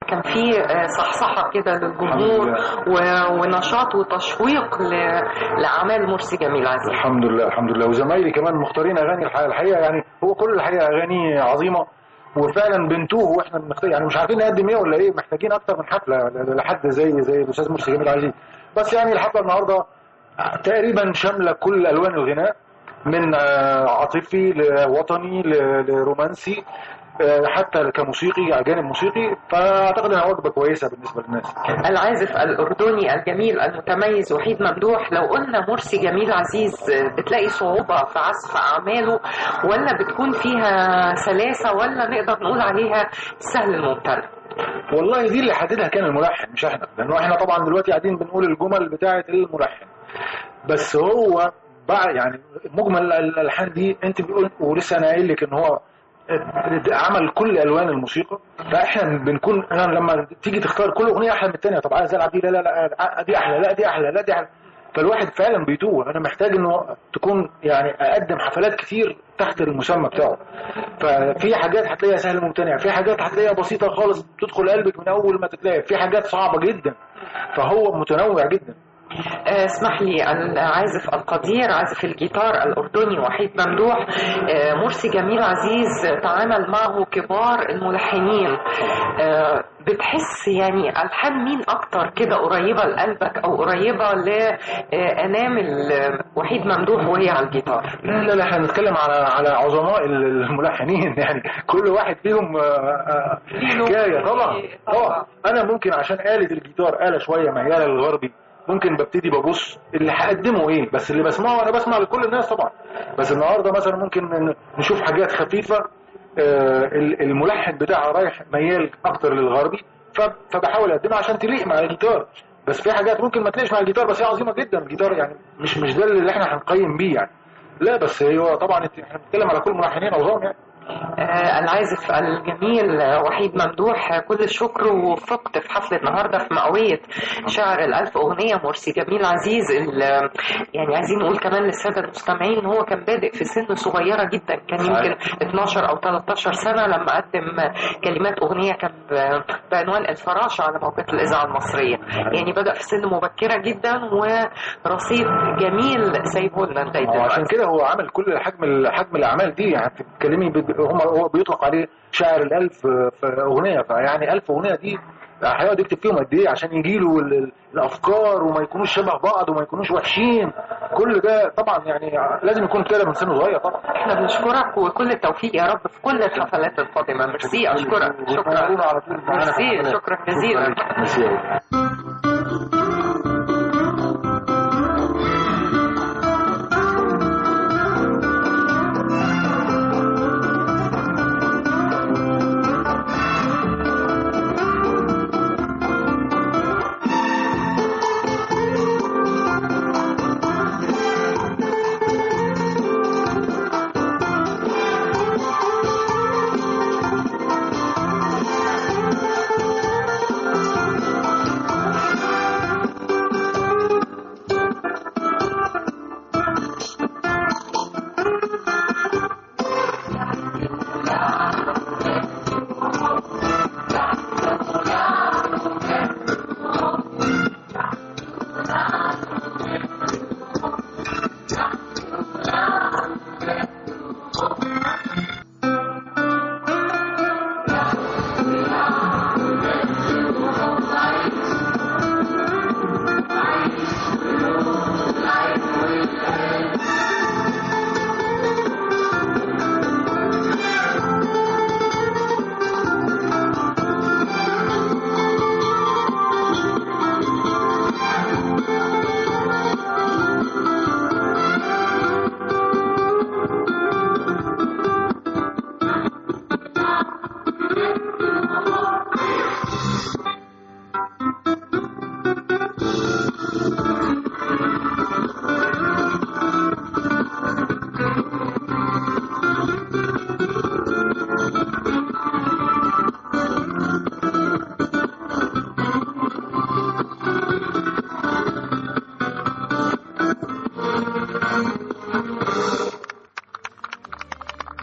كان في آه، صحصحة كده للجمهور و- ونشاط وتشويق ل- لأعمال مرسي جميل عزيز الحمد لله الحمد لله وزمايلي كمان مختارين اغاني الح- الحقيقه يعني هو كل الحقيقه اغاني عظيمه وفعلا بنتوه واحنا بنختار يعني مش عارفين نقدم ايه ولا ايه محتاجين اكتر من حفله ل- لحد زي زي الاستاذ مرسي جميل عزيز بس يعني الحفله النهارده تقريبا شامله كل الوان الغناء من آه، عاطفي لوطني ل- لرومانسي آه، حتى كموسيقي جانب موسيقي فاعتقد انها وجبه كويسه بالنسبه للناس العازف الأردني الجميل المتميز وحيد ممدوح لو قلنا مرسي جميل عزيز آه، بتلاقي صعوبة في عزف أعماله ولا بتكون فيها سلاسة ولا نقدر نقول عليها سهل الممتنع والله دي اللي حددها كان الملحن مش احنا لانه احنا طبعا دلوقتي قاعدين بنقول الجمل بتاعه الملحن بس هو بقى يعني مجمل الالحان دي انت بتقول ولسه انا قايل لك ان هو عمل كل الوان الموسيقى فاحنا بنكون انا لما تيجي تختار كل اغنيه احلى من الثانيه طب عايز العب دي لا لا لا دي احلى لا دي احلى لا دي احلى فالواحد فعلا بيتوه انا محتاج انه تكون يعني اقدم حفلات كتير تحت المسمى بتاعه ففي حاجات هتلاقيها سهل ممتنع في حاجات هتلاقيها بسيطه خالص تدخل قلبك من اول ما تتلاقي في حاجات صعبه جدا فهو متنوع جدا آه، اسمح لي العازف القدير عازف الجيتار الأردني وحيد ممدوح آه، مرسي جميل عزيز تعامل معه كبار الملحنين آه، بتحس يعني ألحان مين أكتر كده قريبة لقلبك أو قريبة لأنامل وحيد ممدوح وهي على الجيتار لا لا لا احنا بنتكلم على على عظماء الملحنين يعني كل واحد فيهم آه، آه، حكايه طبعا طبعا انا ممكن عشان آلة الجيتار آلة شويه مياله للغربي ممكن ببتدي ببص اللي هقدمه ايه بس اللي بسمعه انا بسمع لكل الناس طبعا بس النهارده مثلا ممكن ن- نشوف حاجات خفيفه آه، ال- الملحن بتاعها رايح ميال اكتر للغربي ف- فبحاول اقدمها عشان تليق مع الجيتار بس في حاجات ممكن ما تليقش مع الجيتار بس هي عظيمه جدا الجيتار يعني مش مش ده اللي احنا هنقيم بيه يعني لا بس هو طبعا انت- احنا بنتكلم على كل ملحنين عظام يعني آه، العازف الجميل آه، وحيد ممدوح آه، كل الشكر ووفقت في حفل النهارده في مئوية شعر الألف أغنية مرسي جميل عزيز ال- يعني عايزين نقول كمان للسادة المستمعين إن هو كان بادئ في سن صغيرة جدا كان صحيح. يمكن 12 أو 13 سنة لما قدم آه، كلمات أغنية كان ب- بعنوان الفراشة على موجة الإذاعة المصرية يعني بدأ في سن مبكرة جدا ورصيد جميل سايبه لنا لغاية هو عشان دلوقتي كده هو عمل كل حجم حجم الاعمال دي يعني بتتكلمي ب- هم هو بيطلق عليه شاعر الالف في اغنيه فيعني الف اغنيه دي هيقعد يكتب فيهم قد ايه عشان يجي له الافكار وما يكونوش شبه بعض وما يكونوش وحشين كل ده طبعا يعني لازم يكون كده من سن صغير طبعا احنا بنشكرك وكل التوفيق يا رب في كل الحفلات القادمة ميرسي اشكرك وتنورونا شكرا على طول معانا في ميرسي الحفلات. شكرا جزيلا ميرسي أوي.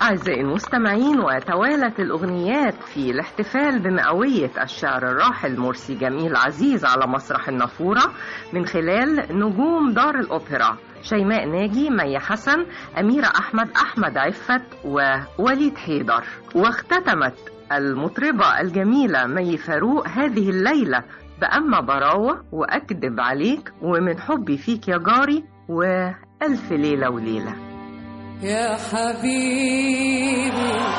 أعزائي المستمعين وتوالت الأغنيات في الاحتفال بمئوية الشعر الراحل مرسي جميل عزيز على مسرح النافورة من خلال نجوم دار الأوبرا شيماء ناجي مي حسن أميرة أحمد أحمد عفت ووليد حيدر واختتمت المطربة الجميلة مي فاروق هذه الليلة بأما براوة وأكدب عليك ومن حبي فيك يا جاري وألف ليلة وليلة يا حبيبي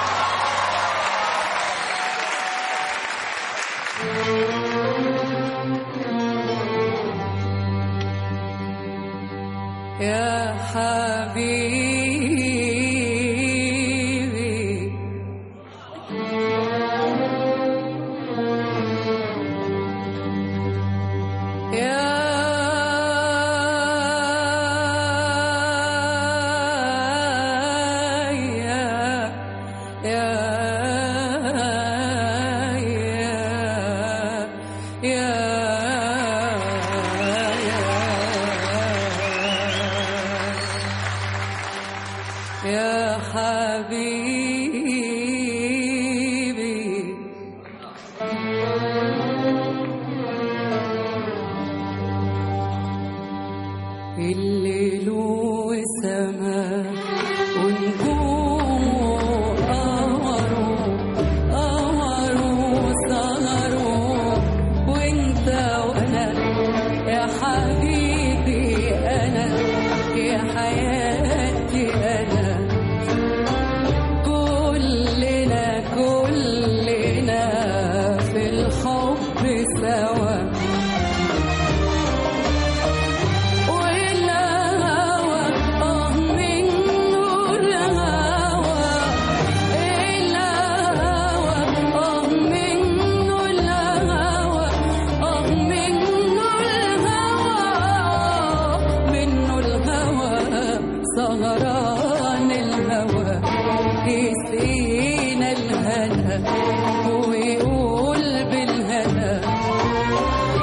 يا حبيبي يا يا يا يا يا يا حبيبي الليل والسماء ونجومه قمروا قمروا سهروا وانت وانا يا حبيبي انا يا حياتي انا كلنا كلنا في الحب سوا والهوى اه منه الهوى الهوى اه منه الهوى اه منه الهوى منه الهوى سهران الهوى يسقينا الهنا ويقول بالهنا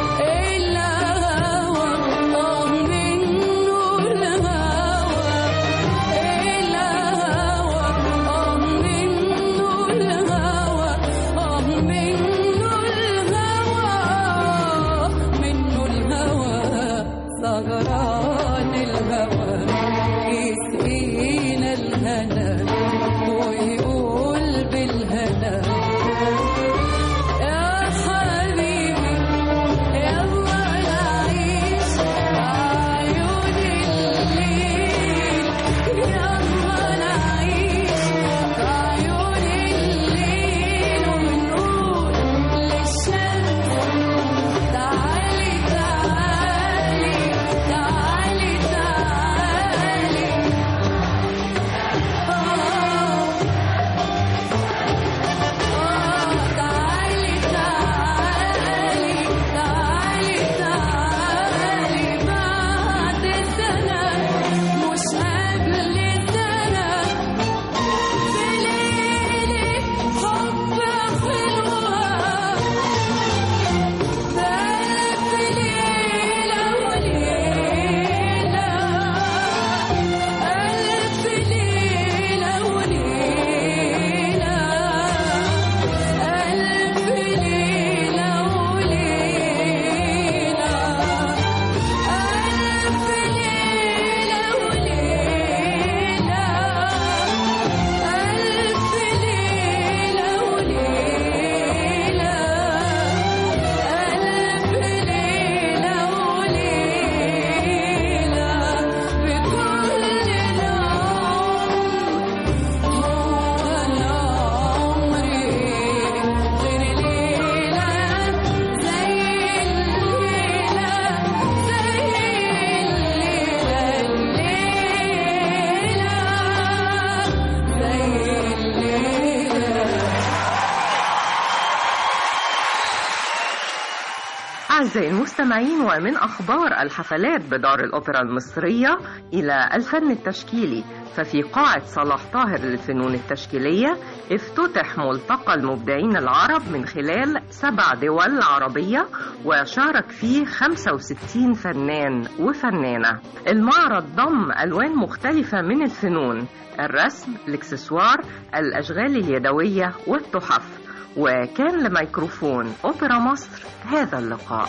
أعزائي المستمعين ومن أخبار الحفلات بدار الأوبرا المصرية إلى الفن التشكيلي ففي قاعة صلاح طاهر للفنون التشكيلية افتتح ملتقى المبدعين العرب من خلال سبع دول عربية وشارك فيه 65 فنان وفنانة المعرض ضم ألوان مختلفة من الفنون الرسم الاكسسوار الأشغال اليدوية والتحف وكان لميكروفون أوبرا مصر هذا اللقاء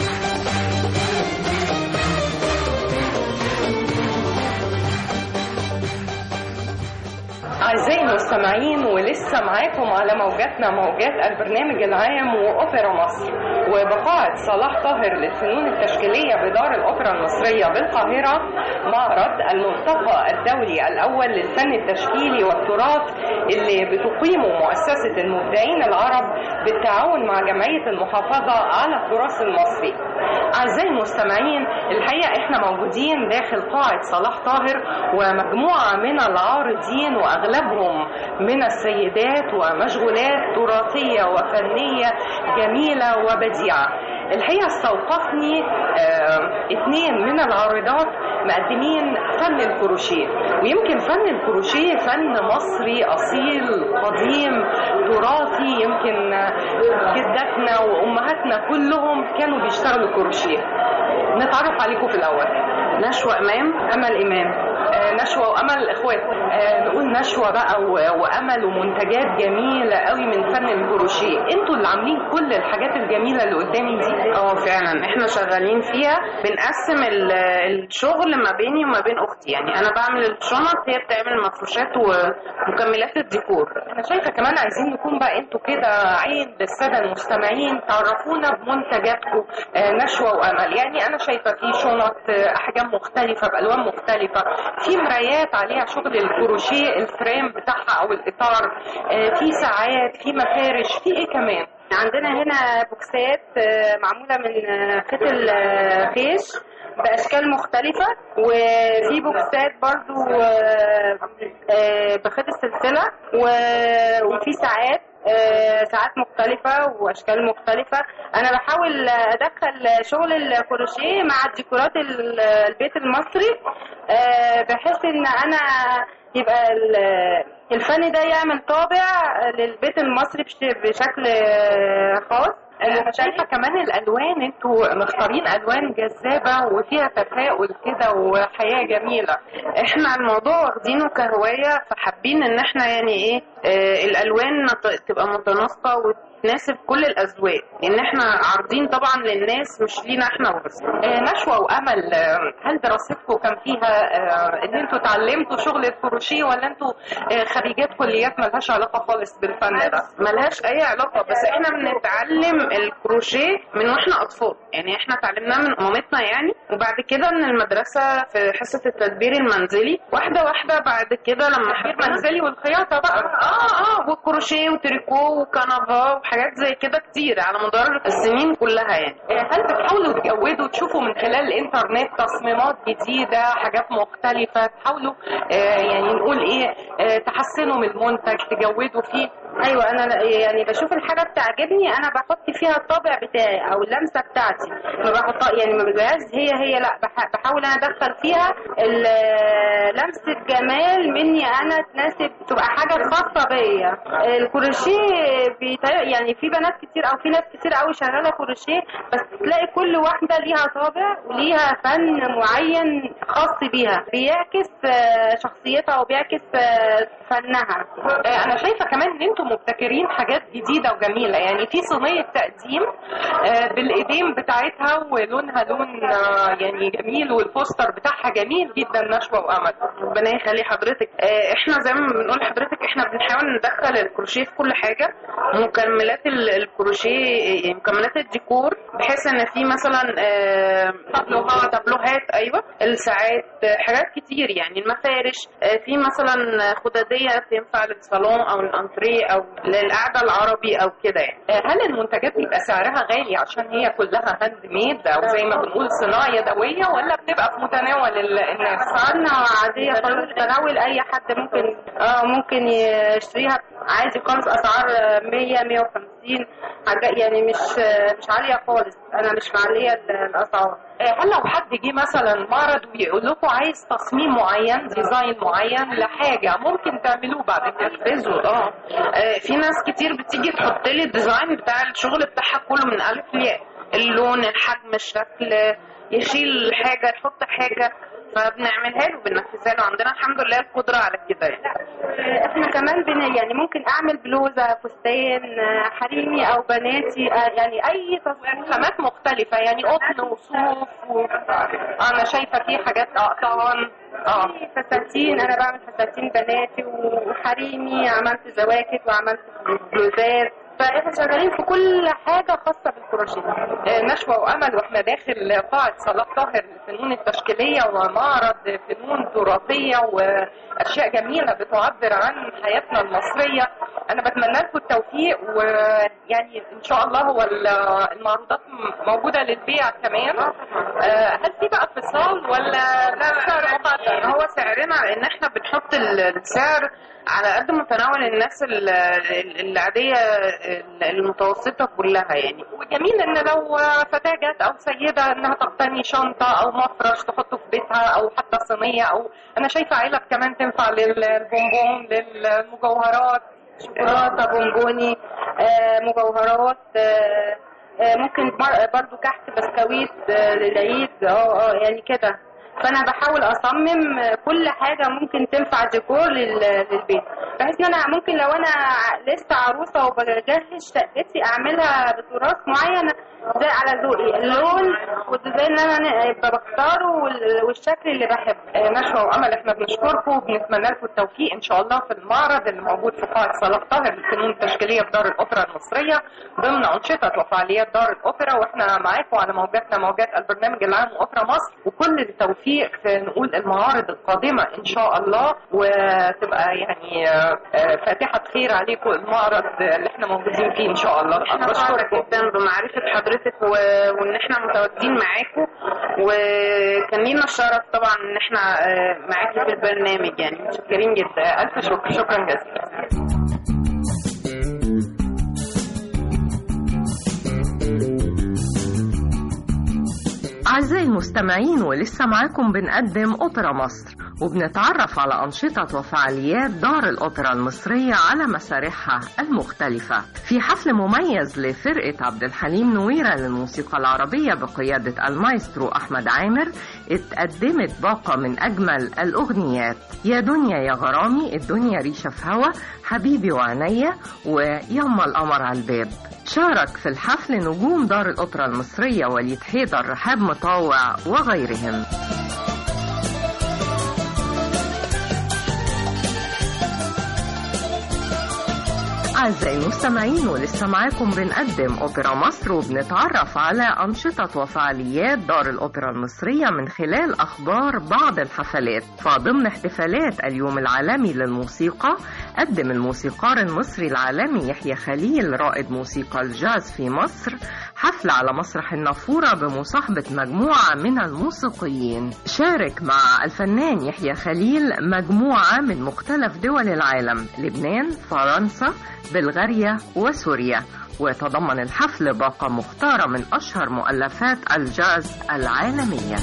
أعزائي المستمعين ولسه معاكم على موجاتنا موجات البرنامج العام وأوبرا مصر وبقاعة صلاح طاهر للفنون التشكيلية بدار الأوبرا المصرية بالقاهرة معرض الملتقى الدولي الأول للفن التشكيلي والتراث اللي بتقيمه مؤسسة المبدعين العرب بالتعاون مع جمعية المحافظة على التراث المصري أعزائي المستمعين الحقيقة احنا موجودين داخل قاعة صلاح طاهر ومجموعة من العارضين وأغلبهم من السيدات ومشغولات تراثية وفنية جميلة وبديعة الحقيقة استوقفني آه اثنين من العارضات مقدمين فن الكروشيه ويمكن فن الكروشيه فن مصري أصيل قديم تراثي يمكن جداتنا وأمهاتنا كلهم كانوا بيشتغلوا كروشيه نتعرف عليكم في الأول نشوى إمام أمل إمام آه، نشوى وامل اخوات آه، نقول نشوى بقى و- وامل ومنتجات جميله قوي من فن الكروشيه انتوا اللي عاملين كل الحاجات الجميله اللي قدامي دي اه فعلا احنا شغالين فيها بنقسم ال- الشغل ما بيني وما بين اختي يعني انا بعمل الشنط هي بتعمل مفروشات ومكملات الديكور انا شايفه كمان عايزين نكون بقى انتوا كده عين للساده المستمعين تعرفونا بمنتجاتكم آه، نشوى وامل يعني انا شايفه في شنط آه، احجام مختلفه بالوان مختلفه في مرايات عليها شغل الكروشيه الفريم بتاعها او الاطار آه، في ساعات في مفارش في ايه كمان عندنا هنا بوكسات آه، معمولة من آه، خيط الخيش بأشكال مختلفة وفي بوكسات برضو آه، آه، بخيط السلسلة و- وفي ساعات آه، ساعات مختلفة وأشكال مختلفة أنا بحاول أدخل شغل الكروشيه مع الديكورات ال- البيت المصري آه، بحيث إن أنا يبقى ال- الفن ده يعمل طابع للبيت المصري بش- بشكل آه، خاص انا شايفه كمان الالوان انتوا مختارين الوان جذابه وفيها تفاؤل كده وحياه جميله احنا الموضوع واخدينه كهواية فحابين ان احنا يعني ايه آه الالوان نت- تبقى متناسقة وتناسب كل الاذواق لان احنا عارضين طبعا للناس مش لينا احنا وبس آه، نشوى وامل آه، هل دراستكم كان فيها آه، ان انتوا اتعلمتوا شغل الكروشيه ولا انتوا آه، خريجات كليات ملهاش علاقه خالص بالفن ده؟ ملهاش اي علاقة بس احنا بنتعلم الكروشيه من واحنا اطفال يعني احنا اتعلمناه من مامتنا يعني وبعد كده من المدرسة في حصة التدبير المنزلي واحدة واحدة بعد كده لما التدبير حبينا المنزلي والخياطه بقى اه اه والكروشيه وتريكو وكنفا وحاجات زي كده كتير على مدار السنين كلها يعني آه، هل بتحاولوا تجودوا تشوفوا من خلال الانترنت تصميمات جديده حاجات مختلفه تحاولوا آه، يعني نقول ايه آه، تحسنوا من المنتج تجودوا فيه ايوه انا يعني بشوف الحاجه بتعجبني انا بحط فيها الطابع بتاعي او اللمسه بتاعتي ما بحطها يعني ما ببقاش هي هي لا بح- بحاول انا ادخل فيها ال- لمسه جمال مني انا تناسب تبقى حاجه خاصه بيا الكروشيه بيتا- يعني في بنات كتير او في ناس كتير قوي شغاله كروشيه بس تلاقي كل واحده ليها طابع وليها فن معين خاص بيها بيعكس آه، شخصيتها وبيعكس آه، فنها آه، انا شايفه كمان ان انتم مبتكرين حاجات جديده وجميله يعني في صينيه تقديم آه، بالايدين بتاعتها ولونها لون آه، يعني جميل والبوستر بتاعها جميل جدا نشوى وامل ربنا يخلي حضرتك آه، احنا زي ما بنقول لحضرتك احنا بنحاول ندخل الكروشيه في كل حاجه مكملات ال- الكروشيه يعني مكملات الديكور بحيث ان في مثلا آه، تابلوهات. تابلوهات ايوه الساعات آه، حاجات كتير يعني المفارش آه، في مثلا خداديه تنفع للصالون او الانتريه او للقعده العربي او كده يعني آه، هل المنتجات بيبقى سعرها غالي عشان هي كلها هاند ميد او زي ما بنقول صناعه يدويه ولا بتبقى في متناول ال- الناس؟ اسعارنا عاديه خالص تناول اي حد ممكن اه ممكن يشتريها عادي خالص اسعار 100 150 فساتين حاجات يعني مش مش عاليه خالص انا مش معليه ال- الاسعار هل لو حد جه مثلا معرض ويقول لكم عايز تصميم معين ديزاين معين لحاجه ممكن تعملوه بعد كده تنفذوا اه آه، في ناس كتير بتيجي تحط لي الديزاين بتاع الشغل بتاعها كله من الف لياء اللون الحجم الشكل يشيل حاجه يحط حاجه فبنعملها له بننفذها له عندنا الحمد لله القدره على كده يعني. آه، احنا كمان بن يعني ممكن اعمل بلوزه فستان آه، حريمي او بناتي آه، يعني اي تصميم خامات مختلفه يعني قطن وصوف و... انا شايفه في حاجات اقطان اه في فساتين انا بعمل فساتين بناتي وحريمي عملت زواكت وعملت بلوزات فاحنا شغالين في كل حاجه خاصه بالكروشيه آه، نشوى وامل واحنا داخل قاعه صلاح طاهر للفنون التشكيليه ومعرض فنون تراثيه واشياء جميله بتعبر عن حياتنا المصريه انا بتمنى لكم التوفيق ويعني ان شاء الله هو ال- المعروضات م- موجوده للبيع كمان آه، هل في بقى فصال ولا لا سعر مقدر هو سعرنا ان احنا بنحط ال- السعر على قد متناول الناس ال- ال- العاديه ال- المتوسطه كلها يعني وجميل ان لو فتاه جت او سيده انها تقتني شنطه او مفرش تحطه في بيتها او حتى صينيه او انا شايفه علب كمان تنفع للبونبون للمجوهرات شوكولاته بونبوني آه، مجوهرات آه، آه، ممكن بر- برضو كحك بسكويت آه، للعيد اه اه يعني كده فانا بحاول اصمم آه، كل حاجه ممكن تنفع ديكور لل- للبيت بحيث ان انا ممكن لو انا ع- لسه عروسه وبجهز شقتي اعملها بتراث معين زي على ذوقي اللون والديزاين اللي انا ن- بختاره وال- والشكل اللي بحبه آه، نشوى وامل احنا بنشكركم وبنتمنى لكم التوفيق ان شاء الله في المعرض اللي موجود في قاعه صلاح طاهر للفنون التشكيليه في دار الاوبرا المصريه ضمن انشطه وفعاليات دار الاوبرا واحنا معاكم على موجاتنا موجات البرنامج العام اوبرا مصر وكل التوفيق في نقول المعارض القادمه ان شاء الله وتبقى يعني آه، آه، فاتحه خير عليكم المعرض اللي احنا موجودين فيه ان شاء الله احنا سعداء جدا بمعرفه حضرتك و... وان احنا متواجدين معاكم وكان لينا الشرف طبعا ان احنا آه، معاكي في البرنامج يعني متشكرين جدا الف شكر شكرا جزيلا أعزائي المستمعين ولسه معاكم بنقدم أوبرا مصر وبنتعرف على أنشطة وفعاليات دار الأوبرا المصرية على مسارحها المختلفة في حفل مميز لفرقة عبد الحليم نويرة للموسيقى العربية بقيادة المايسترو أحمد عامر اتقدمت باقة من أجمل الأغنيات يا دنيا يا غرامي الدنيا ريشة في هوا حبيبي وعينيا ويما القمر على الباب شارك في الحفل نجوم دار الأوبرا المصرية وليد حيدر رحاب مطاوع وغيرهم أعزائي المستمعين ولسه معاكم بنقدم أوبرا مصر وبنتعرف على أنشطة وفعاليات دار الأوبرا المصرية من خلال أخبار بعض الحفلات فضمن احتفالات اليوم العالمي للموسيقى قدم الموسيقار المصري العالمي يحيى خليل رائد موسيقى الجاز في مصر حفل على مسرح النافورة بمصاحبة مجموعة من الموسيقيين شارك مع الفنان يحيى خليل مجموعة من مختلف دول العالم لبنان فرنسا بلغاريا وسوريا وتضمن الحفل باقة مختارة من أشهر مؤلفات الجاز العالمية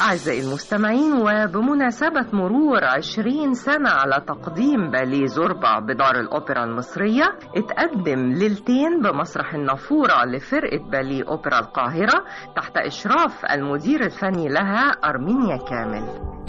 أعزائي المستمعين وبمناسبة مرور 20 سنة على تقديم بالي زوربا بدار الأوبرا المصرية اتقدم ليلتين بمسرح النافورة لفرقة بالي أوبرا القاهرة تحت إشراف المدير الفني لها أرمينيا كامل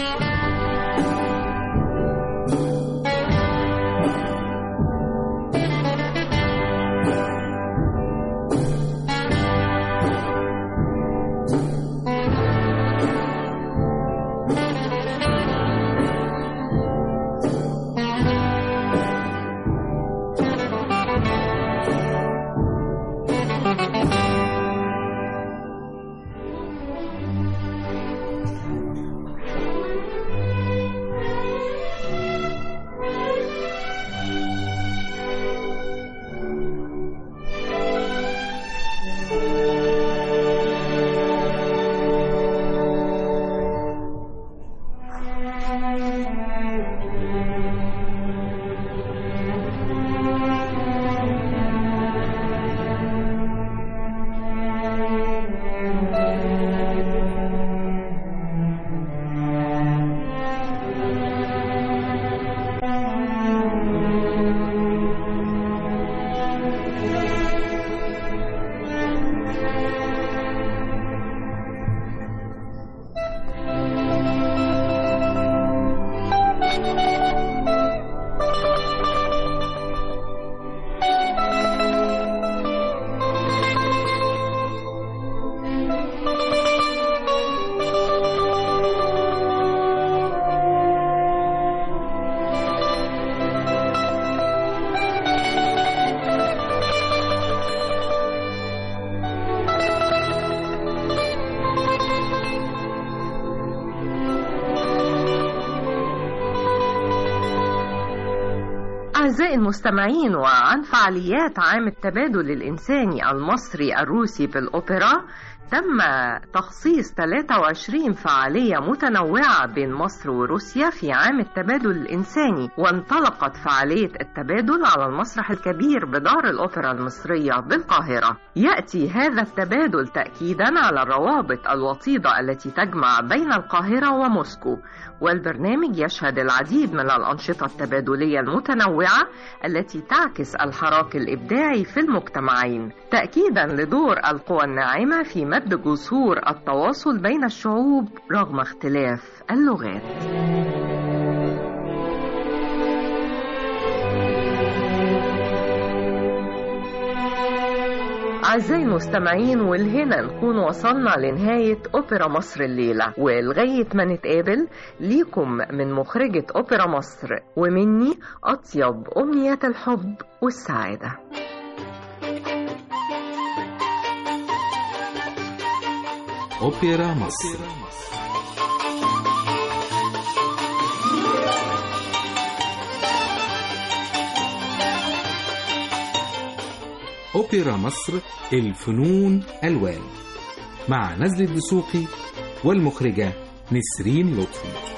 أعزائي المستمعين وعن فعاليات عام التبادل الإنساني المصري الروسي في الأوبرا تم تخصيص 23 فعالية متنوعة بين مصر وروسيا في عام التبادل الإنساني وانطلقت فعالية التبادل على المسرح الكبير بدار الأوبرا المصرية بالقاهرة يأتي هذا التبادل تأكيدا على الروابط الوطيدة التي تجمع بين القاهرة وموسكو والبرنامج يشهد العديد من الأنشطة التبادلية المتنوعة التي تعكس الحراك الإبداعي في المجتمعين تأكيدا لدور القوى الناعمة في مد جسور التواصل بين الشعوب رغم اختلاف اللغات أعزائي المستمعين والهنا نكون وصلنا لنهاية أوبرا مصر الليلة ولغاية ما نتقابل ليكم من مخرجة أوبرا مصر ومني أطيب أمنيات الحب والسعادة أوبرا مصر أوبرا مصر الفنون ألوان مع نزل الدسوقي والمخرجة نسرين لطفي